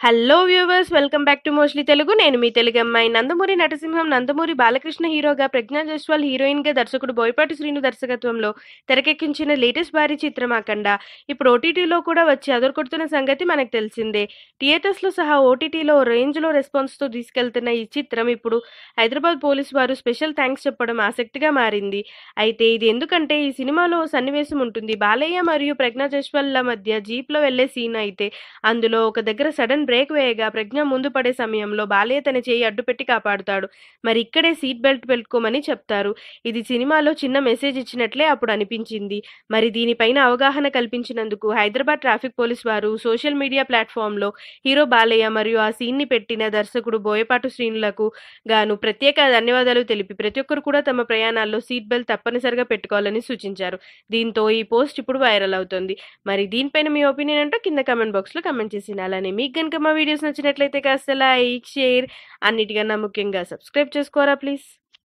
hello viewers welcome back to mostly Telugu నేను మీ తెలుగు అమ్మాయి నందమూరి నటసింహం నందమూరి బాలకృష్ణ హీరోగా ప్రజ్ఞా జైస్వాల్ హీరోయిన్ గా దర్శకుడు బోయపాటి శ్రీను దర్శకత్వంలో తెరకెక్కించిన లేటెస్ట్ భారీ చిత్రం అఖండ ఇప్పుడు ఓటీటీలో కూడా వచ్చి అదరకొడుతున్న సంగతి మనకు తెలిసిందే థియేటర్స్ లో సహా ఓటీటీలో రేంజ్ లో రెస్పాన్స్ తో తీసుకెళ్తున్న ఈ చిత్రం ఇప్పుడు హైదరాబాద్ పోలీసు వారు స్పెషల్ థ్యాంక్స్ చెప్పడం ఆసక్తిగా మారింది అయితే ఇది ఎందుకంటే ఈ సినిమాలో ఓ సన్నివేశం ఉంటుంది బాలయ్య మరియు ప్రజ్ఞా జైస్వాల్ల మధ్య జీప్ లో వెళ్లే సీన్ అయితే అందులో ఒక దగ్గర సడన్ బ్రేక్ వేయగా ప్రజ్ఞ ముందు పడే సమయంలో బాలయ్య తన చేయి అడ్డుపెట్టి కాపాడుతాడు మరి ఇక్కడే సీట్ బెల్ట్ పెట్టుకోమని చెప్తారు ఇది సినిమాలో చిన్న మెసేజ్ ఇచ్చినట్లే అప్పుడు అనిపించింది మరి దీనిపైన అవగాహన కల్పించినందుకు హైదరాబాద్ ట్రాఫిక్ పోలీస్ వారు సోషల్ మీడియా ప్లాట్ఫామ్లో హీరో బాలయ్య మరియు ఆ సీన్ని పెట్టిన దర్శకుడు బోయపాటు శ్రీనులకు గాను ప్రత్యేక ధన్యవాదాలు తెలిపి ప్రతి ఒక్కరు కూడా తమ ప్రయాణాల్లో సీట్ బెల్ట్ తప్పనిసరిగా పెట్టుకోవాలని సూచించారు దీంతో ఈ పోస్ట్ ఇప్పుడు వైరల్ అవుతుంది మరి దీనిపైన మీ ఒపీనియన్ అంటే కింద కమెంట్ బాక్స్లో కమెంట్ చేసి అలానే మీకు కనుక మా వీడియోస్ నచ్చినట్లయితే కాస్త లైక్ షేర్ అన్నిటికన్నా ముఖ్యంగా సబ్స్క్రైబ్ చేసుకోరా ప్లీజ్